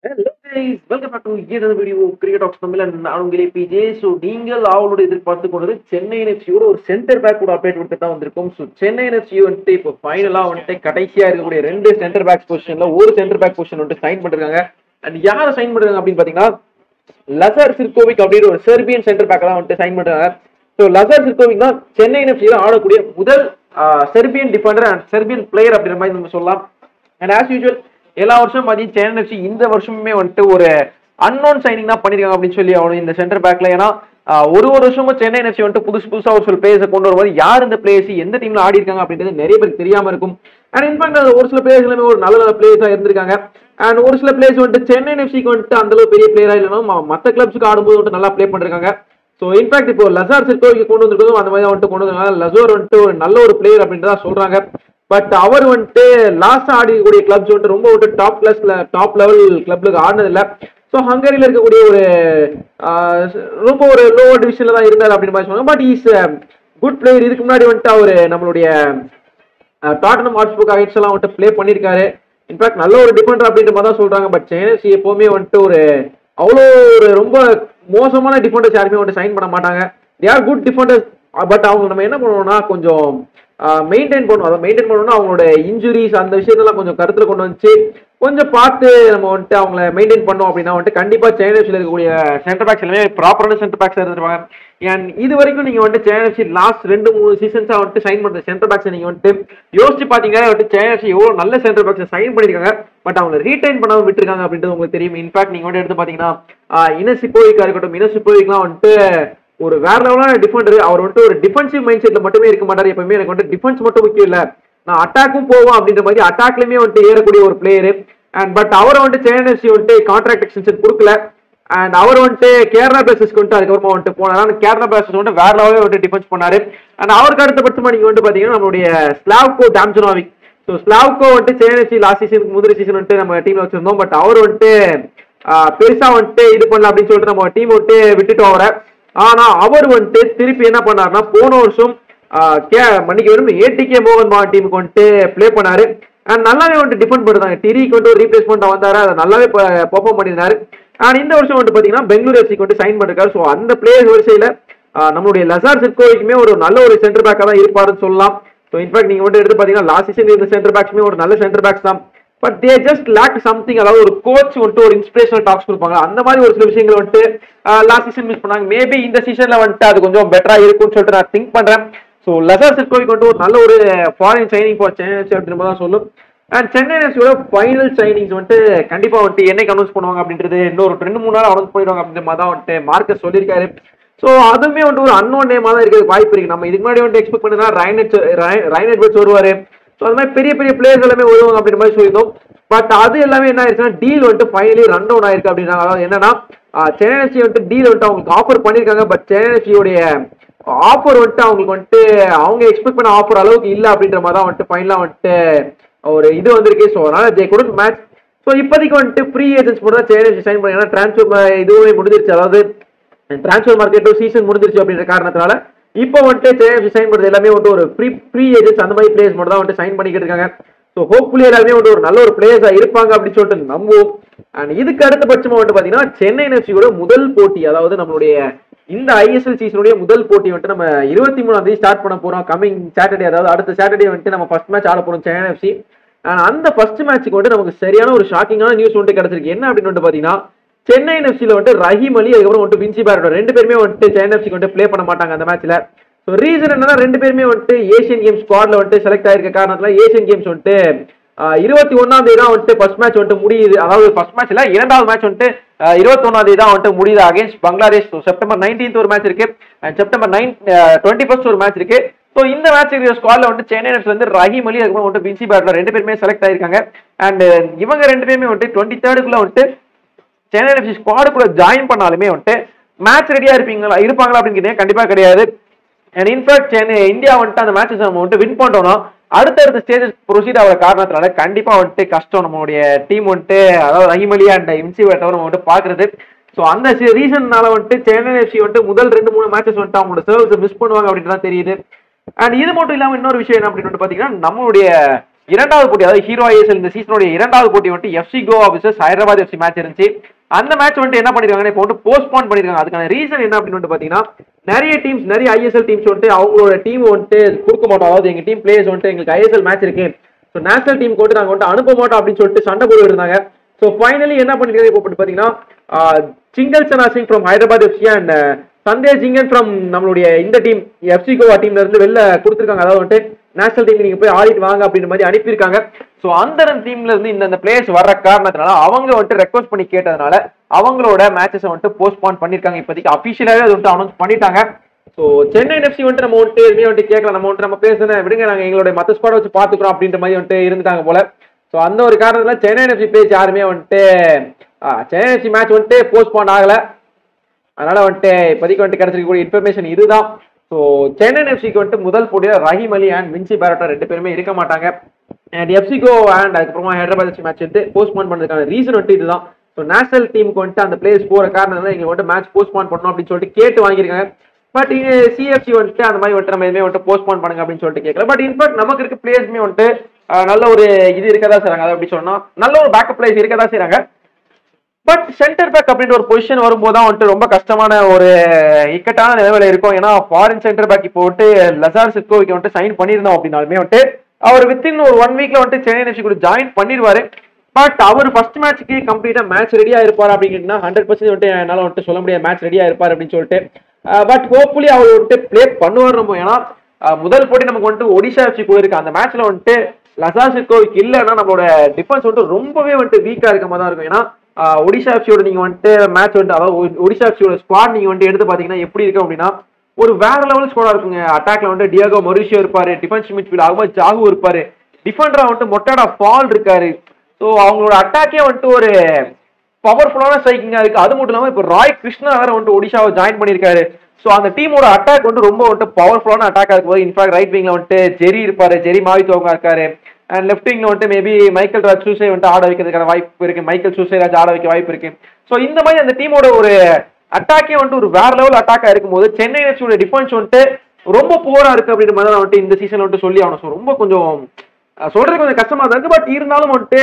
hello guys welcome back to இன்னொரு video Cricket of Tamil நான் உங்களே பிஜே ஸோ நீங்கள் அவளோட எதிர்பார்த்து கொண்டது சென்னை என்எஃப்சியோட ஒரு சென்டர் பேக் கூட அப்டேட் கொடுத்து தான் வந்திருக்கும் ஸோ சென்னை என்எஃப்சி வந்துட்டு இப்போ ஃபைனலாக வந்துட்டு கடைசியாக இருக்கக்கூடிய ரெண்டு சென்டர் பேக் பொசிஷனில் ஒரு சென்டர் பேக் பொசிஷன் வந்துட்டு சைன் பண்ணிருக்காங்க அண்ட் யாரை சைன் பண்ணிருக்காங்க அப்படின்னு பார்த்தீங்கன்னா லசர் சிர்கோவிக் அப்படின்னு ஒரு செர்பியன் சென்டர் பேக் தான் வந்துட்டு சைன் பண்ணுறாங்க ஸோ லசர் சிர்கோவிக் தான் சென்னை என்எஃப்சியில் ஆடக்கூடிய முதல் Serbian defender and Serbian player அப்படின்ற மாதிரி நம்ம சொல்லலாம் அண்ட் ஆஸ் யூஸ்வல் எல்லா வருஷம் மாதிரி சென்னை எஃப்சி இந்த வருஷமுமே வந்துட்டு ஒரு அன்னோன் சைனிங் தான் பண்ணிருக்காங்க அப்படின்னு சொல்லி அவனு இந்த சென்டர் பேக்ல ஏன்னா ஆஹ், ஒரு ஒரு வருஷமும் சென்னை எஃப்சி வந்துட்டு புதுசு புதுசா ஒரு சில பிளேயர்ஸை கொண்டு வரும்போது யார் இந்த பிளேயர்ஸ் எந்த டீம்ல ஆடி இருக்காங்க அப்படின்றது நிறைய பேருக்கு தெரியாம இருக்கும் அண்ட் இன்ஃபேக்ட் ஒரு சில பிளேயர்ஸ் எல்லாமே ஒரு நல்ல நல்ல பிளேயர்ஸா இருந்திருக்காங்க அண்ட் ஒரு சில பிளேயர்ஸ் வந்துட்டு சென்னை எஃப்சிக்கு வந்துட்டு அந்த அளவு பெரிய பிளேயரா இல்லைனாலும் மற்ற கிளப்ஸ்க்கு ஆடும்போது வந்துட்டு நல்லா ப்ளே பண்ணிருக்காங்க ஸோ இன்ஃபேக்ட் இப்போ லசார் சிர்கோவிக்கு கொண்டு வந்திருக்கதும் அந்த மாதிரி தான் வந்துட்டு கொண்டு வந்திருக்காங்க லசோர் வந்துட்டு ஒரு நல்ல ஒரு பிளேயர் அப்படின்றத சொல்றாங்க பட் அவர் வந்துட்டு லாஸ்ட் ஆடிக்கூடிய கிளப்ஸ் வந்துட்டு ரொம்ப வந்துட்டு டாப் கிளாஸ்ல டாப் லெவல் கிளப்லுக்கு ஆடினது இல்ல ஸோ ஹங்கரியில் இருக்கக்கூடிய ஒரு ஆஹ், ரொம்ப ஒரு லோ டிவிஷன்ல தான் இருந்தார் அப்படின்னு மாதிரி சொன்னாங்க பட் இஸ் குட் பிளேயர் இதுக்கு முன்னாடி வந்துட்டு அவர் நம்மளுடைய டாட்டனம் ஹாட்ஸ்புக் அகைட்ஸ் எல்லாம் வந்துட்டு ப்ளே பண்ணியிருக்காரு இன்ஃபேக்ட் நல்ல ஒரு டிஃபெண்டர் அப்படின்ற மாதிரி தான் சொல்றாங்க பட் சென்னை எப்பவுமே வந்துட்டு ஒரு அவ்வளோ ஒரு ரொம்ப மோசமான டிஃபெண்டர்ஸ் யாருமே வந்துட்டு சைன் பண்ண மாட்டாங்க they are good defenders but அவங்க நம்ம என்ன பண்ணுவோம்னா கொஞ்சம் மெயின்டைன் பண்ணுவோம் அதை மெயின்டைன் பண்ணணும்னா அவங்களோட இன்ஜுரிஸ் அந்த விஷயத்தெல்லாம் கொஞ்சம் கருத்தில் கொண்டு வந்துச்சு கொஞ்சம் பார்த்து நம்ம வந்துட்டு அவங்கள மெயின்டைன் பண்ணோம் அப்படின்னா வந்துட்டு கண்டிப்பாக சைனீஸ்ல இருக்கக்கூடிய சென்டர் பேக்ஸ் எல்லாமே ப்ராப்பரான சென்டர் பேக்ஸ் இருந்திருப்பாங்க அண்ட் இது வரைக்கும் நீங்க வந்துட்டு சைனீஸ் லாஸ்ட் ரெண்டு மூணு சீசன்ஸா வந்துட்டு சைன் பண்ண சென்டர் பேக்ஸ் நீங்க வந்துட்டு யோசிச்சு பாத்தீங்கன்னா வந்துட்டு சைனீஸ் எவ்வளவு நல்ல சென்டர் பேக்ஸ் சைன் பண்ணிருக்காங்க பட் அவங்க ரீடைன் பண்ணாம விட்டுருக்காங்க அப்படின்றது உங்களுக்கு தெரியும் இன்ஃபேக்ட் நீங்க வந்து எடுத்து பாத்தீங்கன்னா இனசிப்போவிக்கா இருக்கட்டும் இனசிப்போவிக்லாம் வந்துட்டு ஒரு வேற லெவலான டிஃபெண்டர் அவர் வந்துட்டு ஒரு டிஃபென்சிவ் மைண்ட் செட்ல மட்டுமே இருக்க மாட்டாரு எப்பவுமே எனக்கு வந்துட்டு டிஃபென்ஸ் மட்டும் முக்கியம் இல்ல நான் அட்டாக்கும் போவோம் அப்படின்ற மாதிரி அட்டாக்லயுமே வந்துட்டு ஏறக்கூடிய ஒரு பிளேயர் அண்ட் பட் அவரை வந்துட்டு சேனசி வந்துட்டு கான்ட்ராக்ட் எக்ஸ்டென்ஷன் கொடுக்கல அண்ட் அவர் வந்துட்டு கேரளா பிளாஸ்டர்ஸ்க்கு வந்துட்டு அதுக்கப்புறமா வந்துட்டு போனார் அந்த கேரளா பிளாஸ்டர்ஸ் வந்துட்டு வேற லெவலே வந்துட்டு டிஃபென்ஸ் பண்ணாரு அண்ட் அவருக்கு அடுத்த பட்சமா நீங்க வந்து பாத்தீங்கன்னா நம்மளுடைய ஸ்லாவ்கோ டாம்ஜனாவிக் ஸோ ஸ்லாவ்கோ வந்துட்டு சேனசி லாஸ்ட் சீசனுக்கு முதல் சீசன் வந்துட்டு நம்ம டீம்ல வச்சிருந்தோம் பட் அவர் வந்துட்டு ஆஹ், பெருசா வந்துட்டு இது பண்ணல அப்படின்னு சொல்லிட்டு நம்ம டீம் வந்துட்டு விட்டுட்டோம் அவரை ஆனா அவர் வந்துட்டு திருப்பி என்ன பண்ணாருன்னா போன வருஷம் ஆஹ், கே மன்னிக்க வெறும் ஏடிகே மோகன் பகான் டீமுக்கு வந்துட்டு ப்ளே பண்ணாரு அண்ட் நல்லாவே வந்துட்டு டிஃபெண்ட் பண்ணுறாங்க டிரிக்கு வந்து ஒரு ரீப்ளேஸ்மெண்ட் வந்தாரு அதை நல்லாவே பெர்ஃபார்ம் பண்ணியிருந்தாரு அண்ட் இந்த வருஷம் வந்துட்டு பார்த்தீங்கன்னா பெங்களூர் எஃப்சிக்கு வந்து சைன் பண்ணிருக்காரு ஸோ அந்த பிளேயர்ஸ் வரிசையில் நம்மளுடைய லசார் சிர்கோவிக்குமே ஒரு நல்ல ஒரு சென்டர் பேக்காக தான் இருப்பாருன்னு சொல்லலாம் ஸோ இன்ஃபேக்ட் நீங்கள் வந்து எடுத்து பார்த்தீங்கன்னா லாஸ்ட் சீசன் இருந்த சென்டர் பேக்ஸுமே ஒரு நல்ல சென்டர் பேக்ஸ் தான் but they just lack something அதாவது ஒரு கோச் வந்துட்டு ஒரு இன்ஸ்பிரேஷனல் டாக்ஸ் கொடுப்பாங்க அந்த மாதிரி ஒரு சில விஷயங்கள் வந்துட்டு லாஸ்ட் சீசன் மிஸ் பண்ணாங்க மேபி இந்த சீசன்ல வந்துட்டு அது கொஞ்சம் பெட்டரா இருக்கும்னு சொல்லிட்டு நான் திங்க் பண்றேன் ஸோ லசார் சிர்கோவிக் வந்துட்டு ஒரு நல்ல ஒரு foreign signing for Chennai FC அப்படின்னு தான் சொல்லும் அண்ட் சென்னை எஃப்சியோட ஃபைனல் சைனிங்ஸ் வந்துட்டு கண்டிப்பா வந்துட்டு என்னைக்கு அனௌன்ஸ் பண்ணுவாங்க அப்படின்றது இன்னொரு ரெண்டு மூணு நாள் அனௌன்ஸ் பண்ணிடுவாங்க அப்படின்ற மாதிரி தான் வந்துட்டு மார்க்கஸ் சொல்லியிருக்காரு ஸோ அதுவுமே வந்துட்டு ஒரு அன்னோன் நேமாக தான் இருக்கிறது வாய்ப்பு இருக்கு நம்ம இதுக்கு முன்னாடி வந்துட்டு எக்ஸ்பெக்ட் பண்ணா ரைனட் ரைனட் பட்ஸ் வருவாரு ஸோ அது மாதிரி பெரிய பெரிய பிளேயர்ஸ் எல்லாமே வருவாங்க அப்படின்ற மாதிரி சொல்லியிருந்தோம் பட் அது எல்லாமே என்ன ஆயிருச்சுன்னா டீல் வந்துட்டு ஃபைனலி ரன் டவுன் ஆயிருக்கு அப்படின்னாங்க அதாவது என்னன்னா ஆஹ், சென்னை எஃப்சி வந்துட்டு டீல் வந்துட்டு அவங்களுக்கு ஆஃபர் பண்ணியிருக்காங்க பட் சென்னை எஃப்சியோடைய ஆஃபர் வந்துட்டு அவங்களுக்கு வந்துட்டு அவங்க எக்ஸ்பெக்ட் பண்ண ஆஃபர் அளவுக்கு இல்லை அப்படின்ற மாதிரி தான் வந்துட்டு ஃபைனலாக வந்துட்டு ஒரு இது வந்திருக்கு ஸோ அதனால ஜே குடன் மேட்ச் ஸோ இப்போதைக்கு வந்துட்டு ஃப்ரீ ஏஜென்ட்ஸ் மட்டும் தான் சென்னை சைன் பண்ணி ட்ரான்ஸ்ஃபர் இதுவுமே முடிஞ்சிருச்சு அதாவது ட்ரான்ஸ்ஃபர் மார்க்கெட்டும் சீசன் முடிஞ்சிருச்சு அப்படின்ற காரணத்தினால இப்போ வந்துட்டு சென்னை சைன் பண்ணுறது எல்லாமே வந்துட்டு ஒரு ஃப்ரீ ஃப்ரீ ஏஜென்ட்ஸ் அந்த மாதிரி பிளேயர்ஸ் மட்டும் தான் வந்துட்டு சைன் பண்ணிக்கிட்டு இருக்காங்க ஸோ ஹோப்ஃபுல்லி எல்லாருமே வந்து ஒரு நல்ல ஒரு பிளேயர்ஸா இருப்பாங்க அப்படின்னு சொல்லிட்டு நம்புவோம் அண்ட் இதுக்கு அடுத்த பட்சமா வந்து பாத்தீங்கன்னா சென்னை எஃப்சியோட முதல் போட்டி அதாவது நம்மளுடைய இந்த ஐஎஸ்எல் சீசனுடைய முதல் போட்டி வந்துட்டு நம்ம இருபத்தி மூணாம் தேதி ஸ்டார்ட் பண்ண போறோம் கமிங் சாட்டர்டே அதாவது அடுத்த சாட்டர்டே வந்துட்டு நம்ம ஃபர்ஸ்ட் மேட்ச் ஆட போறோம் சென்னை எஃப்சி அந்த ஃபர்ஸ்ட் மேட்ச்சுக்கு வந்து நமக்கு சரியான ஒரு ஷாக்கிங்கான நியூஸ் வந்துட்டு கிடைச்சிருக்கு என்ன அப்படின்னு வந்து பாத்தீங்கன்னா சென்னை எஃப்சியில் வந்துட்டு ரஹீம் அலி அதுக்கப்புறம் வந்துட்டு வின்சி பேரட் ரெண்டு பேருமே வந்துட்டு சென்னை எஃப்சிக்கு வந்துட்டு ப்ளே பண்ண மாட்டாங்க அந்த மேட்ச்ல ஸோ ரீசன் என்னன்னா ரெண்டு பேருமே வந்துட்டு ஏசியன் கேம்ஸ் ஸ்குவாட்ல வந்துட்டு செலக்ட் ஆயிருக்க காரணத்துல ஏசியன் கேம்ஸ் வந்துட்டு இருபத்தி ஒன்னாம் தேதி தான் வந்துட்டு ஃபர்ஸ்ட் மேட்ச் வந்துட்டு முடியுது அதாவது ஃபர்ஸ்ட் மேட்ச்ல இரண்டாவது மேட்ச் வந்துட்டு இருபத்தி ஒன்னாம் தேதி தான் வந்துட்டு முடியுது against Bangladesh so September nineteenth ஒரு மேட்ச் இருக்கு and September nine twenty first ஒரு மேட்ச் இருக்கு ஸோ இந்த மேட்ச் இருக்கிற ஸ்குவாட்ல வந்துட்டு சென்னை எஃப்ல இருந்து ரஹீம் அலி அதுக்கப்புறம் வந்துட்டு வின்சி பேட்ல ரெண்டு பேருமே செலக்ட் ஆயிருக்காங்க அண்ட் இவங்க ரெண்டு பேருமே வந்துட்டு டுவெண்ட்டி தேர்டுக்குள்ள வந்துட்டு சென்னை எஃப்சி ஸ்குவாடு கூட ஜாயின் பண்ணாலுமே வந்துட்டு மேட்ச் ரெடியா இருப்பீங்களா இருப்பாங்களா அப்படின்னு கேட்டீங்க கண்டிப்பா கிடையாது அண்ட் இன்ஃபேக்ட் சென்னை இந்தியா வந்துட்டு அந்த மேட்சஸ் நம்ம வந்துட்டு வின் பண்ணிட்டோம்னா அடுத்தடுத்த ஸ்டேஜஸ் ப்ரொசீட் ஆகிற காரணத்தினால கண்டிப்பா வந்துட்டு கஷ்டம் நம்மளுடைய டீம் வந்துட்டு அதாவது ரஹிமலி அண்ட் இன்சி தவிர நம்ம வந்துட்டு பாக்குறது ஸோ அந்த ரீசன்னால வந்துட்டு சென்னை எஃப்சி வந்துட்டு முதல் ரெண்டு மூணு மேட்சஸ் வந்துட்டு அவங்களோட சர்வீஸ் மிஸ் பண்ணுவாங்க அப்படின்ட்டு தான் தெரியுது அண்ட் இது மட்டும் இல்லாம இன்னொரு விஷயம் என்ன அப்படின்னு வந்து பாத்தீங்கன்னா நம்மளுடைய இரண்டாவது போட்டி அதாவது ஹீரோ ஐஎஸ்எல் இந்த சீசனுடைய இரண்டாவது போட்டி வந்துட்டு FC Goa versus Hyderabad FC match இருந்துச்சு அந்த மேட்ச் வந்துட்டு என்ன பண்ணிருக்காங்க இப்போ வந்து போஸ்ட்போன் பண்ணிருக்காங்க அதுக்கான ரீசன் என்ன அப்படின்னு வந்துட்டு பாத்தீங்கன்னா நிறைய டீம்ஸ் நிறைய ஐஎஸ்எல் டீம்ஸ் வந்துட்டு அவங்களோட டீம் வந்துட்டு கொடுக்க மாட்டோம் அதாவது எங்க டீம் பிளேயர்ஸ் வந்துட்டு எங்களுக்கு ஐஎஸ்எல் மேட்ச் இருக்கு ஸோ நேஷனல் டீம் வந்துட்டு நாங்க வந்துட்டு அனுப்ப மாட்டோம் அப்படின்னு சொல்லிட்டு சண்டை போட்டு இருந்தாங்க ஸோ ஃபைனலி என்ன பண்ணிருக்காங்க இப்போ வந்து பாத்தீங்கன்னா Chinglensana Singh from Hyderabad FC and Sandesh Jhingan from நம்மளுடைய இந்த டீம் எஃப்சி கோவா டீம்ல இருந்து வெளில கொடுத்துருக்காங்க அதாவது வந்துட்டு நேஷனல் டீம் நீங்க போய் ஆடிட்டு வாங்க அப்படின்ற மாதிரி அனுப்பியிருக்காங்க ஸோ அந்த டீம்ல இருந்து இந்த பிளேயர்ஸ் வர்ற காரணத்தினால அவங்க வந்துட்டு ரெக்வஸ்ட் பண்ணி கேட்டதுனால அவங்களோட மேட்சஸ் வந்துட்டு போஸ்ட்பான் பண்ணிருக்காங்க இப்போதைக்கு அஃபிஷியலாவே அது வந்துட்டு அனௌன்ஸ் பண்ணிட்டாங்க ஸோ சென்னை எஃப்சி வந்துட்டு நம்ம வந்துட்டு எதுவுமே வந்துட்டு கேட்கலாம் நம்ம வந்துட்டு நம்ம பேசுன விடுங்க நாங்க எங்களுடைய மத்த ஸ்குவாட வச்சு பாத்துக்கிறோம் அப்படின்ற மாதிரி வந்துட்டு இருந்துட்டாங்க போல ஸோ அந்த ஒரு காரணத்துல சென்னை எஃப்சி பிளேஸ் யாருமே வந்துட்டு ஆ, சென்னை எஃப்சி மேட்ச் வந்துட்டு போஸ்ட்பான் ஆகல அதனால வந்துட்டு இப்போதைக்கு வந்துட்டு கிடைச்சிருக்கக்கூடிய இன்ஃபர்மேஷன் இதுதான் ஸோ சென்னை எஃப்சிக்கு வந்துட்டு முதல் போட்டியில் ரஹீம் அலி அண்ட் வின்சி பேரட்டா ரெண்டு பேருமே இருக்க மாட்டாங்க அண்ட் எஃப்சிகோ அண்ட் அதுக்கப்புறமா ஹைதராபாத் எஃப்சி மேட்ச் வந்து போஸ்ட்போன் பண்ணதுக்கான ரீசன் வந்துட்டு இதுதான் ஸோ நேஷனல் டீமுக்கு வந்துட்டு அந்த பிளேயர்ஸ் போகிற காரணம் எங்க வந்துட்டு மேட்ச் போஸ்ட்போன் பண்ணணும் அப்படின்னு சொல்லிட்டு கேட்டு வாங்கியிருக்காங்க பட் சிஎஃப்சி வந்துட்டு அந்த மாதிரி வந்துட்டு நம்ம எதுவுமே வந்துட்டு போஸ்ட்போன் பண்ணுங்க அப்படின்னு சொல்லிட்டு கேட்கல பட் இன்ஃபேக்ட் நமக்கு இருக்க பிளேயர்ஸ்மே வந்துட்டு அஹ், நல்ல ஒரு இது இருக்கதா செய்றாங்க அதாவது அப்படி சொன்னா நல்ல ஒரு பேக்கப் பிளேயர்ஸ் இருக்கதா செய்றாங்க பட் சென்டர் பேக் அப்படின்ற ஒரு பொசிஷன் வரும்போது தான் வந்துட்டு ரொம்ப கஷ்டமான ஒரு இக்கட்டான நிலைமையில இருக்கும் ஏன்னா ஃபாரின் சென்டர் பேக் இப்போ வந்துட்டு லசார் சிக்கோவிக்கு வந்துட்டு சைன் பண்ணியிருந்தோம் அப்படின்னாலுமே வந்துட்டு அவர் வித்தின் ஒரு ஒன் வீக்ல வந்துட்டு சென்னை எஃப்சி கூட ஜாயின் பண்ணிடுவாரு பட் அவர் ஃபர்ஸ்ட் மேட்ச்க்கு கம்ப்ளீட்டா மேட்ச் ரெடியா இருப்பார் அப்படின்னு ஹண்ட்ரட் பர்சன்ட் வந்துட்டு என்னால வந்துட்டு சொல்ல முடியாது மேட்ச் ரெடியா இருப்பார் அப்படின்னு சொல்லிட்டு பட் ஹோப்ஃபுல்லி அவர் வந்துட்டு ப்ளே பண்ணுவார் நம்ம ஏன்னா அஹ், முதல் போட்டி நமக்கு வந்துட்டு ஒடிஷா எஃப்சி போயிருக்கு அந்த மேட்ச்ல வந்துட்டு லசார் சிக்கோவிக் இல்லைன்னா நம்மளோட டிஃபென்ஸ் வந்துட்டு ரொம்பவே வந்துட்டு வீக்கா இருக்க மாதிரி தான் இருக்கும் ஏன்னா ஆஹ் ஒடிஷா எஃப்சியோட நீங்க வந்துட்டு மேட்ச் வந்துட்டு அதாவது ஒ- ஒடிஷா எஃப்சியோட ஸ்குவாட் நீங்க வந்துட்டு எடுத்து பாத்தீங்கன்னா எப்படி இருக்கும் அப்படின்னா ஒரு வேற லெவல் ஸ்குவாடா இருக்குங்க அட்டாக்ல வந்து டியாகோ மொரிஷியோ இருப்பாரு டிஃபென்ஸ் மிட்ஃபீல்ட் அகமது ஜாகு இருப்பாரு டிஃபெண்டரா வந்துட்டு மொட்டாடா ஃபால் இருக்காரு ஸோ அவங்களோட அட்டாக்கே வந்துட்டு ஒரு பவர்ஃபுல்லான ஸ்ட்ரைக்கிங்கா இருக்கு அது மட்டும் இல்லாம இப்போ ராய் கிருஷ்ணா வேற வந்துட்டு ஒடிஷாவை ஜாயின் பண்ணியிருக்காரு ஸோ அந்த டீமோட அட்டாக் வந்து ரொம்ப வந்துட்டு பவர்ஃபுல்லான அட்டாக்கா இருக்கும்போது இன்ஃபேக்ட் ரைட் விங்ல வந்துட்டு ஜெரி இருப்பாரு ஜெரி மாவித்தோங்க இருக்காரு அண்ட் லெஃப்ட் விங்ல வந்துட்டு மேபி மைக்கேல் ராஜ் சூசே வந்துட்டு ஆட வைக்கிறதுக்கான வாய்ப்பு இருக்கு மைக்கேல் சூசே ராஜ் ஆட வைக்க வாய்ப்பு இருக்கு ஸோ இந்த மாதிரி அந்த டீமோட ஒரு அட்டாக்கே வந்துட்டு ஒரு வேற லெவல் அட்டாக்கா இருக்கும்போது சென்னை எஃப்சியோட டிஃபென்ஸ் வந்துட்டு ரொம்ப புவரா இருக்கு அப்படின்ற மாதிரி தான் வந்துட்டு இந்த சீசன் வந்துட்டு சொல்லி ஆகணும் ஸோ ரொம்ப கொஞ்சம் அஹ் சொல்றது கொஞ்சம் கஷ்டமா தான் இருக்கு பட் இருந்தாலும் வந்துட்டு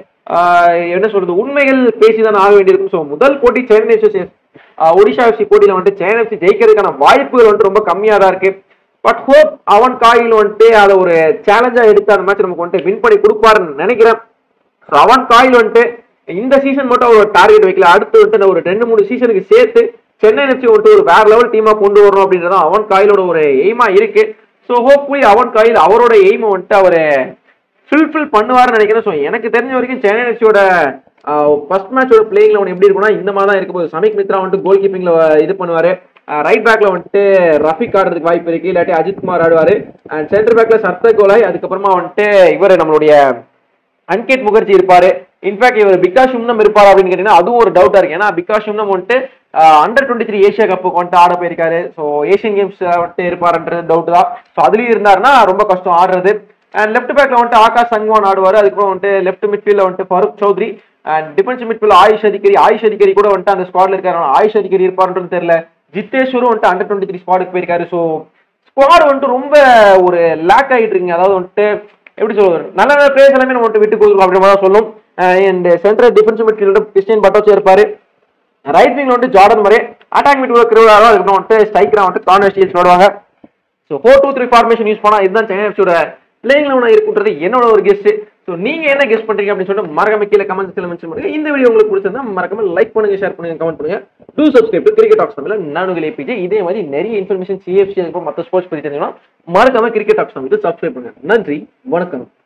ஆஹ் என்ன சொல்றது உண்மைகள் பேசி தான் ஆக வேண்டியிருக்கும் ஸோ முதல் போட்டி சென்னை எஃப்சி ஒடிஷா எஃப்சி போட்டியில வந்துட்டு சென்னை எஃப்சி ஜெயிக்கிறதுக்கான வாய்ப்புகள் வந்துட்டு ரொம்ப கம்மியா தான் இருக்கு பட் ஹோப் அவன் காயில் வந்துட்டு அதை ஒரு சேலஞ்சா எடுத்து அந்த மேட்ச் நமக்கு வந்துட்டு வின் பண்ணி கொடுப்பாருன்னு நினைக்கிறேன் So, அவன் காயில் வந்துட்டு இந்த சீசன் மட்டும் அவர் டார்கெட் வைக்கல அடுத்து வந்துட்டு இந்த ஒரு ரெண்டு மூணு சீசனுக்கு சேர்த்து சென்னை எஃப்சி வந்துட்டு ஒரு வேற லெவல் டீமா கொண்டு வரணும் அப்படின்றது அவன் காயிலோட ஒரு எய்மா இருக்கு ஸோ ஹோப்ஃபுல்லி அவன் காயில் அவரோட எய்மை வந்துட்டு அவர் ஃபில்ஃபில் பண்ணுவாருன்னு நினைக்கிறேன் ஸோ எனக்கு தெரிஞ்ச வரைக்கும் சென்னை எஃப்சியோட ஃபர்ஸ்ட் மேட்சோட பிளேயிங்ல ஒன்று எப்படி இருக்கும்னா இந்த மாதிரி தான் இருக்க போகுது சமிக் மித்ரா வந்துட்டு கோல் கீப்பிங்ல இது பண்ணுவாரு ரைட் பேக்ல வந்துட்டு ரஃபிக் ஆடுறதுக்கு வாய்ப்பு இருக்கு இல்லாட்டி அஜித் குமார் ஆடுவாரு அண்ட் சென்டர் பேக்ல சர்த்த கோலாய் அதுக்கப்புறமா வந்துட்டு இவர் நம்மளுடைய அன்கேட் முகர்ஜி இருப்பாரு இன்ஃபேக்ட் இவர் பிகா சும்னம் இருப்பார் அப்படின்னு கேட்டீங்கன்னா அதுவும் ஒரு டவுட்டா இருக்கு ஏன்னா பிகா சும்னம் வந்துட்டு அண்டர் டுவெண்ட்டி த்ரீ ஏஷியா கப்புக்கு வந்துட்டு ஆட போயிருக்காரு ஸோ ஏஷியன் கேம்ஸ் வந்துட்டு இருப்பாருன்றது டவுட் தான் ஸோ அதுலயும் இருந்தாருன்னா ரொம்ப கஷ்டம் ஆடுறது அண்ட் லெஃப்ட் பேக்ல வந்துட்டு ஆகாஷ் சங்வான் ஆடுவார் அதுக்கப்புறம் வந்துட்டு லெஃப்ட் மிட்ஃபீல்ட்ல வந்துட்டு Farukh Choudhary and defence midfield Ayush Adhikari Ayush Adhikari கூட வந்துட்டு அந்த ஸ்குவாட்ல இருக்காரு ஆனா ஆயுஷ் அதிகரி இருப்பாருன்றது தெரியல ஜித்தேஸ்வரும் வந்துட்டு அண்டர் டுவெண்ட்டி த்ரீ ஸ்குவாடுக்கு போயிருக்காரு ஸோ ஸ்குவாட் வந்துட்டு ரொம்ப ஒரு லேக் ஆகிட்டு இருக்குங்க அதாவது வந்துட்டு எப்படி சொல்றது நல்ல நல்ல பிளேயர்ஸ் எல்லாமே நம்ம வந்துட்டு விட்டு கொடுக்குறோம் அப்படி மாதிரி தான் சொல்லும் and central defence midfielder Christian Battocchio இருப்பாரு ரைட் விங்ல வந்துட்டு Jordan Murray attack midfielder Crivellaro அதுக்கப்புறம் வந்துட்டு ஸ்ட்ரைக்கரா வந்துட்டு கார்னர் ஸ்டீல்ஸ் வருவாங்க so four two three formation use பண்ணா இதுதான் சென்னை எஃப்சியோட பிளேயிங் லெவலில் இருக்குன்றது என்னோட ஒரு கெஸ்ட் ஸோ நீங்க என்ன கெஸ்ட் பண்றீங்க அப்படின்னு சொல்லிட்டு மறக்காம கீழே கமெண்ட்ஸ் கீழே மென்ஷன் பண்ணுங்க இந்த வீடியோ உங்களுக்கு பிடிச்சிருந்தா மறக்காம லைக் பண்ணுங்க ஷேர் பண்ணுங்க கமெண்ட் பண்ணுங்க do subscribe to Cricket Talks Tamil நானுங்களே பிஜே இதே மாதிரி நிறைய இன்ஃபர்மேஷன் சிஎஃப்சி அதுக்கப்புறம் மற்ற ஸ்போர்ட்ஸ் பத்தி தெரிஞ்சுக்கணும் மறக்காம கிரிக்கெட் டாக்ஸ் தமிழுக்கு சப்ஸ்கிரைப் பண்ணுங்க நன்றி வணக்கம்